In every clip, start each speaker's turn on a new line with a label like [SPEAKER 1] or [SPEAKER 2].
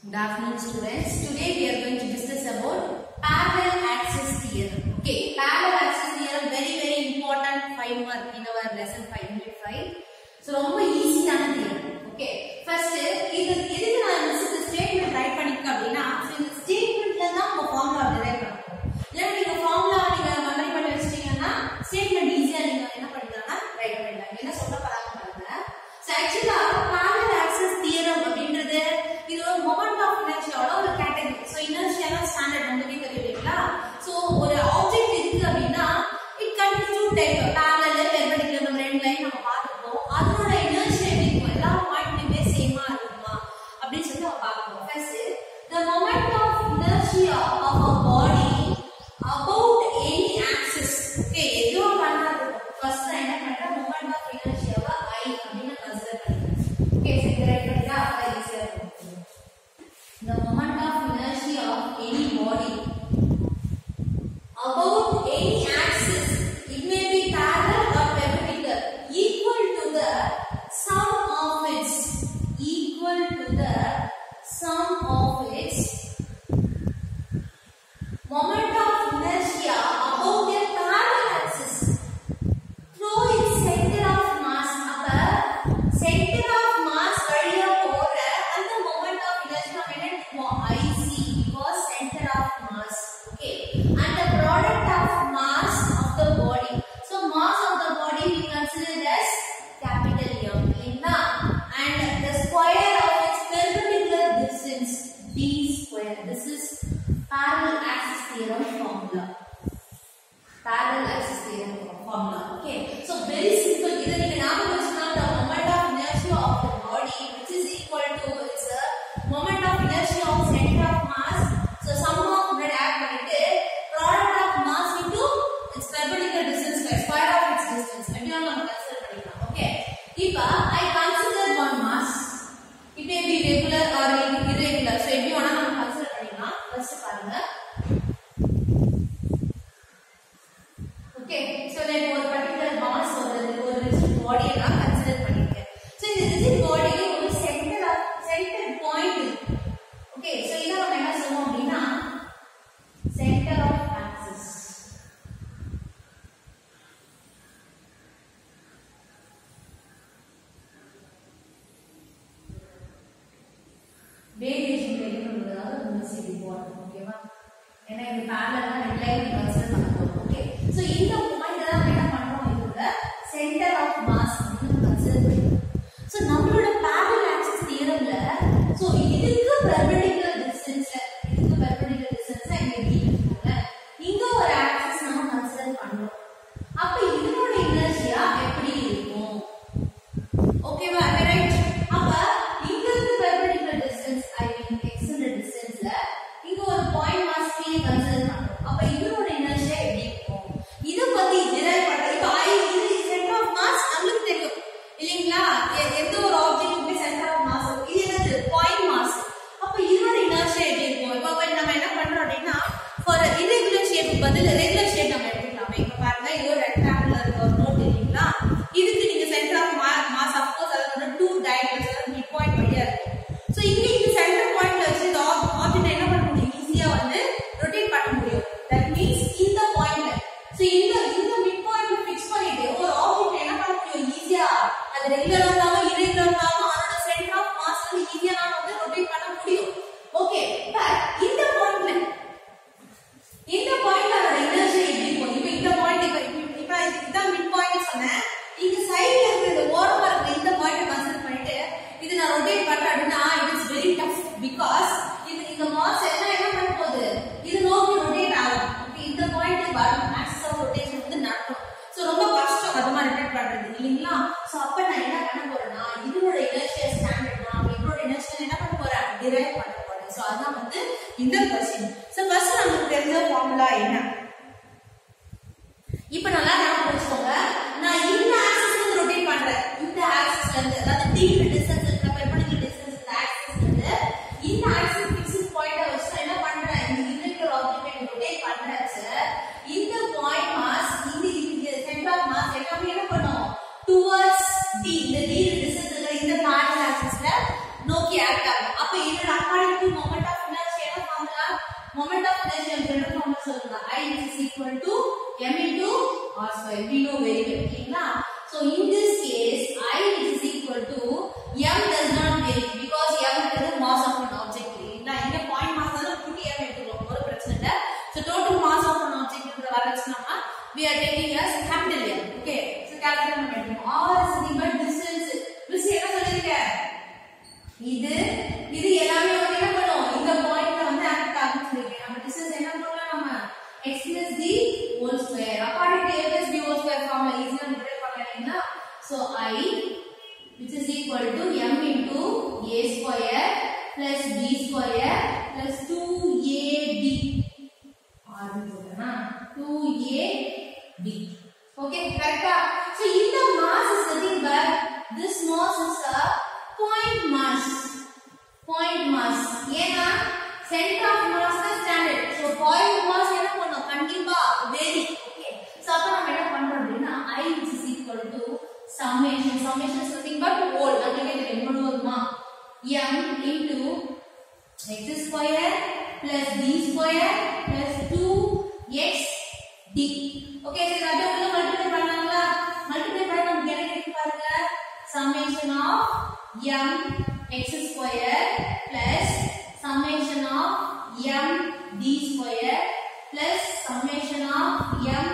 [SPEAKER 1] Good afternoon students. Today we are going to discuss about parallel axis theorem. Okay, parallel axis theorem very very important five mark in our lesson 5 unit 5. So ரொம்ப ஈஸியான theorem. Okay, first இது எதுக்கு நான் miss இந்த statement right பண்ணிருக்கேன் அப்படின்னா so இந்த ஸ்டேட்மெண்ட்ல தான் நம்ம ஃபார்முலா டிரைவ் பண்ண போறோம். இல்ல நீங்க ஃபார்முலா நீங்க மெமரி பண்ணி வச்சிட்டீங்கன்னா ஸ்டேட்மெண்ட் ஈஸியா நீங்க என்ன பண்ணிக்கலாம்னா ரைட் பண்ணிடலாம். என்ன சொல்ல போறாங்க பாருங்க. So actually parallel axis theorem அப்படின்றது இது ஒரு மொமெண்ட் ஆஃப் இனர்ஷியாவோட ஒரு கேட்டகரி ஸோ இனர்ஷியானா ஸ்டாண்டர்ட் உங்களுக்கே தெரியும் இல்லைங்களா ஸோ ஒரு ஆப்ஜெக்ட் இருக்கு அப்படின்னா it continue two type parallel perpendicular நம்ம ரெண்டு லைன் நம்ம பார்த்துப்போம் அதோட இனர்ஷியா எப்படி இருக்கும் எல்லா பாயிண்ட்லயுமே சேமா இருக்குமா அப்படின்னு சொல்லி நம்ம பார்ப்போம் first the moment of inertia of a body about any axis okay எதுவா பண்ணாது ஃபர்ஸ்ட் நான் என்ன பண்றேன் moment of inertia i அப்படின்னு கன்சிடர் பண்ணிக்கிறேன் okay சரி ரைட் பண்ணிட்டா அதை ஈஸியா இருக்கும் the moment of inertia of any body about any axis it may be parallel or perpendicular equal to the sum of its equal to the sum of its moment of inertia about a parallel axis through its center of mass அப்ப center of mass வழியா போற அந்த moment of inertia நம்ம என்ன எடுத்துக்குவோம் IC because center of mass okay and the product of mass of the body so mass of the body we consider as capital M இல்லைங்களா and the square of its perpendicular distance d square this is parallel axis theorem formula parallel axis theorem formula. Okay. So very simple. இதை நீங்க ஞாபகம் வச்சுக்கணும். The moment of inertia of the body which is equal to its uh, moment of inertia of center of mass. So sum of முன்னாடி add பண்ணிட்டு product of mass into its perpendicular distance by square of its distance. எப்படியும் நம்ம consider பண்ணிக்கலாம். Okay. இப்ப I consider one mass. It may be regular or irregular. So எப்படி வேணா நம்ம consider பண்ணிக்கலாம். First பாருங்க. ஓகே சோ நான் ஒரு பர்టిక్యులர் மாஸ் ஒரு ஒரு ரிஜிட் பாடியை நான் கன்சிடர் பண்ணிருக்கேன் சோ இந்த ரிஜிட் பாடியில ஒரு center of center point okay so இத நம்ம என்ன சொல்லுவோம் அப்படின்னா சென்டர் ஆஃப் ஆக்சிஸ் வேரியேஷன் கிடைக்கணுன்றதுக்காக நம்ம சிடி போடணும் ஓகேவா ஏன்னா இது பேரலா ரெண்டு லைன் கன்சிடர் பண்ண போறோம் ஓகே சோ இந்த பாயிண்ட் தான் நம்ம என்ன பண்றோம் இதோட சென்டர் ஆஃப் மாஸ் அப்படின்னு கன்சிடர் பண்ணிக்கிறோம் சோ நம்மளோட பேரலல் ஆக்சிஸ் தியரம்ல சோ இதுக்கு பெர்பெண்டிகுலர் டிஸ்டன்ஸ்ல இதுக்கு பெர்பெண்டிகுலர் டிஸ்டன்ஸ்ல இங்க d இருக்குல்ல இங்க ஒரு ஆக்சிஸ் நம்ம கன்சிடர் பண்றோம் அப்ப இதனோட இனர்ஷியா எப்படி இருக்கும் ஓகேவா ரைட் அப்ப இங்க இருந்து perpendicular distance I mean extended டிஸ்டன்ஸ்ல இங்க ஒரு பாயிண்ட் மாஸ் p கன்சிடர் பண்றோம் அப்ப இதனோட இனர்ஷியா எப்படி இருக்கும் இத பத்தி டிரைவ் பண்ற இப்ப i இது சென்டர் ஆஃப் மாஸ் நமக்கு தெரியும் இல்லீங்களா எ- எந்த ஒரு ஆப்ஜெக்ட்டுமே சென்டர் ஆஃப் மாஸ் இது என்னது பாயிண்ட் மாஸ் அப்ப இதனோட இனர்ஷியா எப்படி இருக்கும் இப்ப வந்து நம்ம என்ன பண்றோம் அப்படின்னா ஃபார் irregular ஷேப் பதில் ரெகுலர் ஷேப் நம்ம எடுத்துக்கலாமே இப்ப பாருங்க இது ஒரு ரெக்டாங்குலர் ஒரு நோட் இல்லீங்களா இதுக்கு நீங்க சென்டர் ஆஃப் மாஸ் அப்கோர்ஸ் அது வந்து டூ டயகனல்ஸ் அதாவது மிட் பாயிண்ட் வழியா இருக்கும் சோ இங்க இந்த சென்டர் பாயிண்ட்ல வச்சு இந்த ஆப்ஜெக்ட் என்ன பண்ண முடியும் ஈஸியா வந்து ரொட்டேட் பண்ண முடியும் தட் மீன்ஸ் இந்த பாயிண்ட்ல சோ இந்த இந்த மிட் பாயிண்ட் ஃபிக்ஸ் பண்ணிட்டு ஒரு ஆப்ஜெக்ட் என்ன பண்ண முடியும் ஈஸியா அது ரெகுலரா இருந்தாலும் irregular இருந்தாலும் அதோட சென்டர் ஆஃப் மாஸ் வந்து ஈஸியா நாம வந்து ரொட்டேட் பண்ண முடியும் ஓகே பட் இந்த பாயிண்ட்ல இந்த பாயிண்ட்ல அதோட எனர்ஜி எப்படி இருக்கும் இப்போ இந்த பாயிண்ட் இப்போ இப்ப- இப்ப இதுதான் மிட் பாயிண்ட் சொன்னேன் இங்க சைடுல இருக்கிற இந்த ஓரமா இருக்கிற இந்த பாயிண்ட் கன்சிடர் பண்ணிட்டு இது நான் ரொட்டேட் பண்றேன் அப்படின்னா it is very tough because இது இந்த மாஸ் எல்லாம் என்ன பண்ண போகுது இது நோக்கி ரொட்டேட் ஆகும் Okay, இந்த பாயிண்ட் ஆக்சிஸ் ஆஃப் ரொட்டேஷன் வந்து நடக்கும் சோ ரொம்ப கஷ்டம் அது மாதிரி ரொட்டேட் பண்றது இல்லைங்களா சோ அப்ப நான் என்ன பண்ண போறேன்னா இதனோட இனர்ஷியல் ஸ்டாண்டர்ட் நான் இதனோட இனர்ஷியல் என்ன பண்ண போறேன் டிரைவ் பண்ண போறேன் சோ அதான் வந்து இந்த கொஸ்டின் சோ ஃபர்ஸ்ட் நமக்கு தெரிஞ்ச ஃபார்முலா என்ன இப்போ நல்லா ஞாபகம் வச்சுக்கோங்க நான் இந்த ஆக்சிஸ்ல இருந்து ரொட்டேட் பண்றேன் இந்த ஆக்சிஸ்ல இருந்து அதாவது d டிஸ்டன்ஸ் இருக்கிற பெர்பெண்டிகுலர் டிஸ்டன்ஸ் இந்த ஆக்சிஸ்ல இருந்து இந்த ஆக்சிஸ் ஃபிக்ஸ்ட் பாயிண்ட வச்சு நான் என்ன பண்றேன் இந்த irregular ஆப்ஜெக்ட் ரொட்டேட் பண்றச்சு இந்த பாயிண்ட் மாஸ் இந்த இந்த சென்டர் ஆஃப் மாஸ் எல்லாமே என்ன பண்ணும் டுவர்ட்ஸ் d இந்த d டிஸ்டன்ஸ் இருக்கிற இந்த parallel axisல நோக்கி ஆக்ட் ஆகும் அப்ப இது according to moment of inertia என்ன formula moment of inertia general formula சொல்லுங்க i is equal to m into r square we know very well ஓகேங்களா so in this case i is equal to m does not vary because m is the mass of an object இல்லைங்களா இங்க point mass தான் புட்டி m எடுத்துக்கலாம் ஒரு பிரச்சனை இல்ல so total mass of an object ன்ற வர வச்சுனோம்னா we are taking as capital M okay so capital M எடுத்துக்கோம் r is nothing but distance miss என்ன சொல்லிருக்கேன் இது இது எல்லாமே வந்து என்ன பண்ணும் இந்த பாயிண்ட்ல வந்து ஆக்ட் ஆகும் சொல்லிருக்கேன் நம்ம டிஸ்டன்ஸ் என்ன பண்ணலாம் நம்ம x plus d whole square according to a plus b whole square formula ஈஸியா டிரைவ் பண்ணலாம் இல்லைங்களா so i which is equal to m into a square plus b square plus 2ab r போட்டனா 2ab okay கரெக்ட்டா so இந்த mass is nothing but this mass is a point mass point mass ஏன்னா center of mass தான் standard so point mass என்ன பண்ணும் கண்டிப்பா vary okay so அப்ப நம்ம என்ன பண்றோம் அப்படின்னா i which is equal to summation summation is nothing but whole நம்மளுக்கு தெரியும் முழுவதுமா m into x square plus b square plus 2x d okay so அதை உள்ள மல்டிப்ளை பண்ணலாங்களா மல்டிப்ளை பண்ணா நமக்கு என்ன கிடைக்கும் பாருங்க summation of m x square plus summation of m d square plus summation of m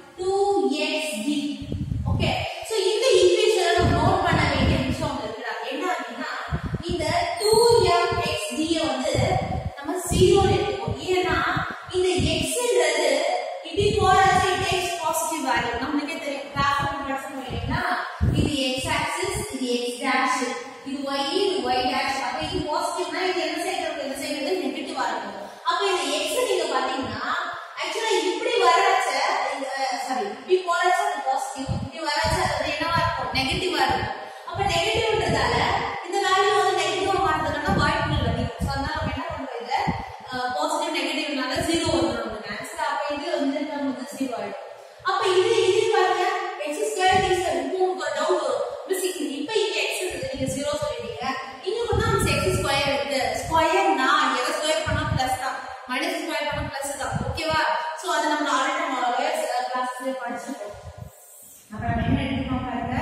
[SPEAKER 1] 2x d okay so இந்த ஈக்குவேஷனை நம்ம நோட் பண்ண வேண்டிய விஷயம் ஒன்று இருக்குடா என்ன அப்படின்னா இந்த 2mx d ய வந்து நம்ம 0 எடுத்துக்கோம் ஏன்னா இந்த xன்றது it is for us it takes positive value நம்மளுக்கே தெரியும் கிராஃப் படிச்சோம் இல்லைங்களா இது x axis இது x dash இது y இது y dash அப்ப இது பாசிட்டிவ்னா இது என்ன சைடு இருக்கு இந்த சைடு வந்து நெகட்டிவா இருக்கும் அப்ப இந்த x நீங்க பாத்தீங்கன்னா ஆக்சுவலா இப்படி வரச்ச இந்த சாரி இப்படி போறச்ச அது பாசிட்டிவ் இப்படி வரச்ச அது என்னவா இருக்கும் நெகட்டிவா இருக்கும் அப்ப நெகட்டிவ்ன்றதால இந்த வேல்யூ வந்து நெகட்டிவா மாறதுக்கான வாய்ப்புகள் அதிகம் சோ அதனால நம்ம என்ன பண்றோம் இத பாசிட்டிவ் நெகட்டிவ்னால ஜீரோ வந்துரும் நமக்கு ஆன்சர் அப்ப இது வந்து நம்ம வந்து ஜீரோ ஆயிடும் அப்ப இது இது பாருங்க x ஸ்கொயர் d ஸ்கொயர் இப்போ உங்களுக்கு ஒரு டவுட் வரும் மிஸ் இப்போ இங்க x இருக்கு நீங்க ஜீரோ சொல்லிட்டீங்க இங்க வந்து நம்ம x ஸ்கொயர் இருக்கு ஸ்கொயர்னா எதை ஸ்கொயர் பண்ணா பிளஸ் தான் மைனஸ் ஸ்கொயர் பண்ணா பிளஸ் தான் ஓகேவா சோ அது நம்ம ஆல்ரெடி நம்ம கிளாஸ்ல படிச்சிருக்கோம் அப்புறம் நம்ம என்ன எடுத்துக்கணும் பாருங்க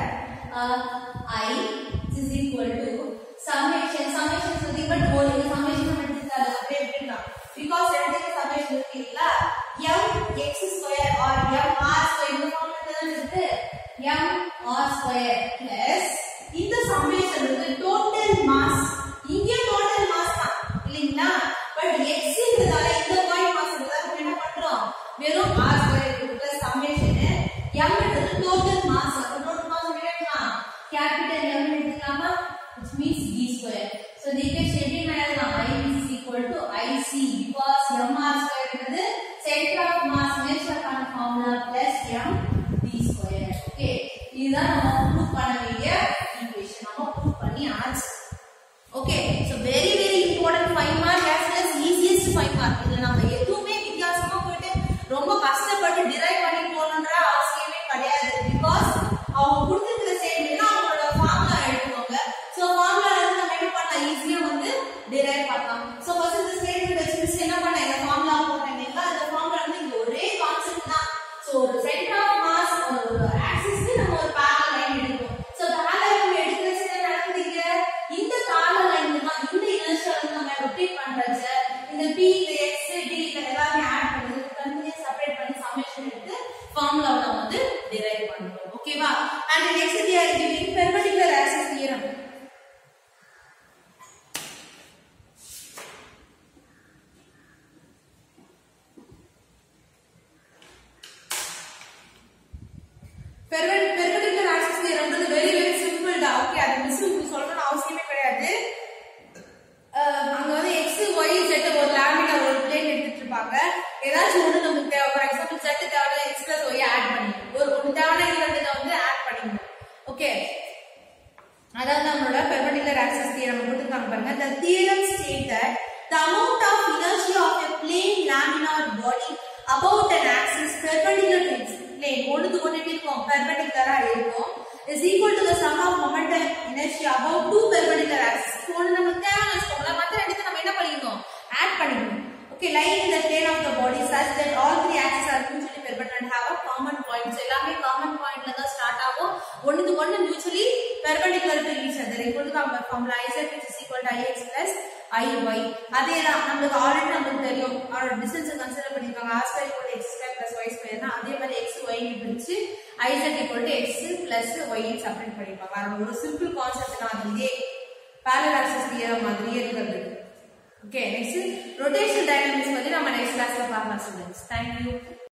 [SPEAKER 1] i is equal to summation summation is nothing but whole இந்த summation நம்ம எடுத்துக்காது அப்படியே விட்டுடலாம் because ரெண்டுக்கு summation இருக்கு இல்லையா m x square or m r square இந்த ஃபார்முலா தான் இருக்கு m r square plus இந்த summation வந்து total mass இங்க total mass தான் இல்லைங்களா பட் x ன்றதால இந்த பாயிண்ட் மாஸ் ன்றதால நம்ம என்ன பண்றோம் வெறும் r square இருக்கு plus summation m ன்றது total mass அப்ப total mass என்ன எடுக்கலாம் capital M எடுத்துக்கலாமா which means d square so the equation எப்படி நான் எழுதலாம் i is equal to ic because mr square ன்றது center of mass measure பண்ண formula plus m d square okay இதுதான் நம்ம ப்ரூவ் பண்ண வேண்டிய ஈக்குவேஷன் நம்ம ப்ரூவ் பண்ணி ஆச்சு okay so very very important 5 mark as well as easiest 5 mark இதுல நம்ம எதுவுமே வித்தியாசமா போயிட்டு ரொம்ப கஷ்டப்பட்டு டிரைவ் பண்ணி போகணுன்ற அவசியமே கிடையாது பிகாஸ் அவங்க கொடுத்துருக்கிற ஸ்டேட்மெண்ட் அவங்களோட ஃபார்முலா எடுத்துக்கோங்க சோ ஃபார்முலா இருந்து நம்ம என்ன பண்ணலாம் ஈஸியா வந்து டிரைவ் பண்ணலாம் சோ ஃபர்ஸ்ட் இந்த ஸ்டேட்மெண்ட் வச்சு மிஸ் என்ன பண்ண இந்த ஃபார்முலா போட்டேன் இல்லைங்களா இந்த ஃபார்முலா வந்து இங்க ஒரே கான்செப்ட் தான் சோ ஒரு சென்டர் ஆஃப் மாஸ் ஒரு ஆக்சிஸ்க்கு நம்ம ஒரு பேரலல் லைன் எடுப்போம் சோ பேரலல் லைன் எடுக்கிறச்சு என்ன நடக்குதுங்க இந்த பேரலல் லைன் தான் இந்த இனர்ஷியா வந்து நம்ம ரொட்டேட் பண்றச்ச இந்த p இந்த x d இத எல்லாமே ஆட் பண்ணி தனித்தனியா செப்பரேட் பண்ணி சம்மேஷன் எடுத்து ஃபார்முலாவை நம்ம வந்து டிரைவ் பண்றோம் ஓகேவா and next the are giving perpendicular axis theorem perpendicular axis தியரம்ன்றது வெரி வெரி சிம்பிள் தான் ஓகே அது மிஸ் உங்களுக்கு சொல்லணும்னு அவசியமே கிடையாது அஹ் அங்க வந்து எக்ஸ் ஒய் செட் ஒரு லேமினா ஒரு பிளேன் எடுத்துட்டு இருப்பாங்க ஏதாச்சும் ஒண்ணு நமக்கு தேவை ஃபார் எக்ஸாம்பிள் செட் தேவை எக்ஸ் பிளஸ் ஒய் ஆட் பண்ணி ஒரு ஒன்று தேவையான இது ரெண்டு வந்து ஆட் பண்ணிக்கணும் ஓகே அதாவது நம்மளோட பெர்பெண்டிகுலர் ஆக்சிஸ் தியரம் கொடுத்துருக்காங்க பாருங்க the theorem state that the amount of inertia of a plane laminar body about an axis perpendicular to its plane ஒண்ணுக்கு ஒண்ணு எப்படி இருக்கும் பெர்பெண்டிகுலரா இருக்கும் is equal to the sum of moment and inertia about two perpendicular axes இப்போ ஒண்ணு நமக்கு தேவை வச்சுக்கோங்களேன் மத்த ரெண்டுக்கு நம்ம என்ன பண்ணிக்கணும் perpendicular to each other equal to the formula iz which is equal to ix plus iy அதே தான் நமக்கு ஆல்ரெடி நமக்கு தெரியும் அவரோட டிஸ்டன்ஸ் கன்சிடர் பண்ணிருக்காங்க r square equal to x square plus y square தான் அதே மாதிரி x y னு பிரிச்சு iz equal to x plus y னு செப்பரேட் பண்ணிருப்பாங்க அது ஒரு சிம்பிள் கான்செப்ட் தான் அது இதே parallel axis தியரம் மாதிரியே இருக்கிறது ஓகே நெக்ஸ்ட் ரொட்டேஷன் டைனமிக்ஸ் பத்தி நம்ம நெக்ஸ்ட் கிளாஸ்ல பார்க்கலாம் ஸ்டூடெண்ட்ஸ் தேங்க் யூ